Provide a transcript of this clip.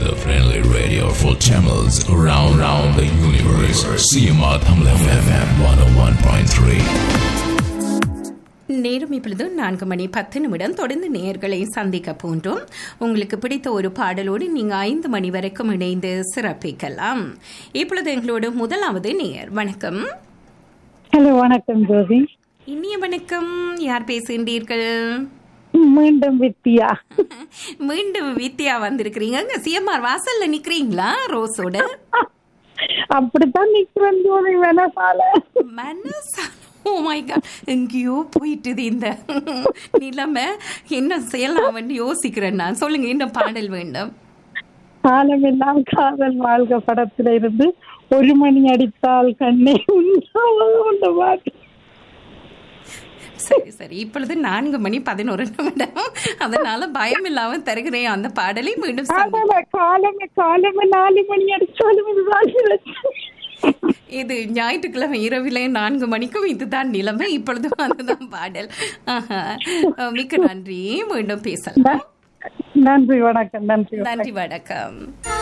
The friendly radio for channels around, around the universe. CMR Tamil FM 101.3. நேரம் இப்பொழுது நான்கு மணி பத்து நிமிடம் தொடர்ந்து நேயர்களை சந்திக்க போன்றோம் உங்களுக்கு பிடித்த ஒரு பாடலோடு நீங்க ஐந்து மணி வரைக்கும் இணைந்து சிறப்பிக்கலாம் இப்பொழுது எங்களோட முதலாவது நேயர் வணக்கம் ஹலோ வணக்கம் ஜோதி இனிய வணக்கம் யார் பேசுகின்றீர்கள் மீண்டும் வித்தியா மீண்டும் வித்யா வந்திருக்கிறீங்க அங்க சிஎம்ஆர் வாசல்ல நிக்கிறீங்களா ரோஸோட அப்படித்தான் நிக்கிறேன் ஜோதி வேணாசால மனசா ஓ மை காட் எங்கேயோ போயிட்டுது இந்த நிலைமை என்ன செய்யலாம்னு யோசிக்கிறேன் நான் சொல்லுங்க என்ன பாடல் வேண்டும் காலமெல்லாம் காதல் வாழ்க படத்துல இருந்து ஒரு மணி அடித்தால் கண்ணே உண்டாவது பாட்டு சரி சரி இப்பொழுது நான்கு மணி பதினோரு நிமிடம் அதனால பயம் இல்லாம தருகிறேன் அந்த பாடலை மீண்டும் சந்தி- காலமே காலமே காலமே நாலு மணி அடிச்சாலும் இதுதான் இலக்கு. இது ஞாயிற்றுக்கிழமை இரவிலே நான்கு மணிக்கும் இதுதான் நிலைமை இப்பொழுது அதுதான் பாடல் ஆஹா. மிக்க நன்றி மீண்டும் பேசலாம் நன்றி வணக்கம் நன்றி வணக்கம் நன்றி வணக்கம்